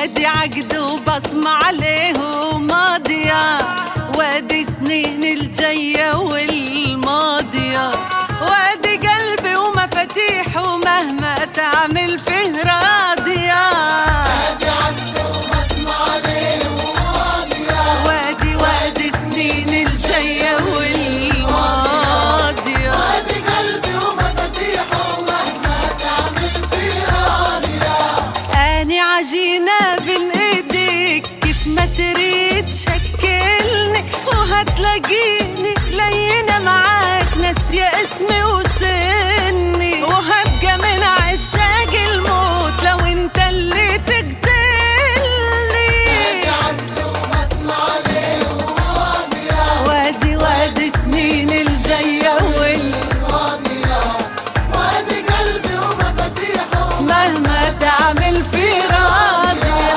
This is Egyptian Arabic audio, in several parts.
ادي عقد وبصمة عليه وماضية وادي سنين الجاية والماضية وادي قلبي ومفاتيح ومهما تعمل فيه راضية ادي عد وبسمع عليه وماضية وادي وادي سنين الجاية والماضية وادي قلبي ومفاتيحه مهما تعمل فيه راضية أني عجينة بين إيديك كيف ما تريد شكلني وهتلاقيني لينة معاك ناسية اسمي وسني وهبقى من عشاق الموت لو انت اللي تقتلني ادي عد وبسمع عليه وماضية وادي وادي سنين الجاية والماضية ماضية وادي قلبي ومفاتيحه مهما تعمل في راضية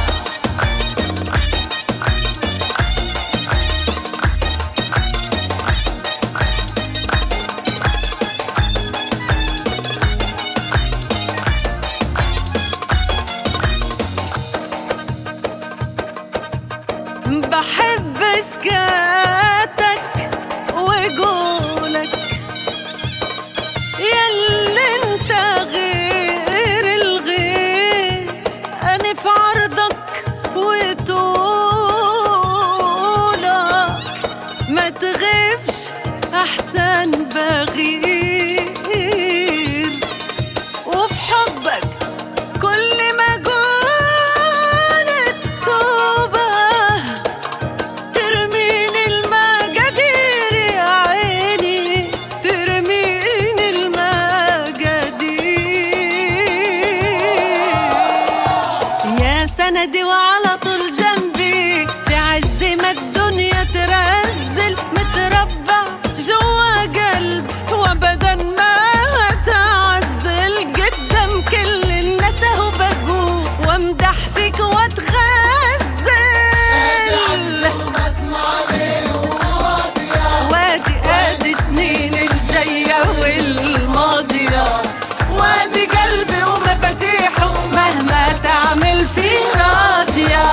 بحب سكاتك وقولك ياللي انت غير الغير انا في عرضك وطولك ما تغيبش احسن بغير وفي حبك كل ما قول التوبه ترميني المقادير يا عيني ترميني المقادير يا سندي وعلى طول جنبي في عز ما الدنيا ترزل متربع جوا قلب وابدا ما تعزل قدام كل الناس اهو بقول وامدح فيك واتغزل وبسمع عليه وماضية وادي ادي سنين الجاية والماضية وادي قلبي ومفاتيحه مهما تعمل فيه راضية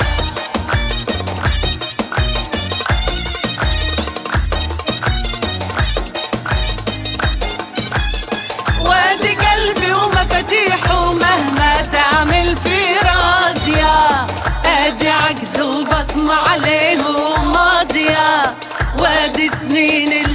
وادي قلبي ومفاتيحه مهما تعمل فيه راضية ادي عقد وبصمة عليه وماضية وادي سنين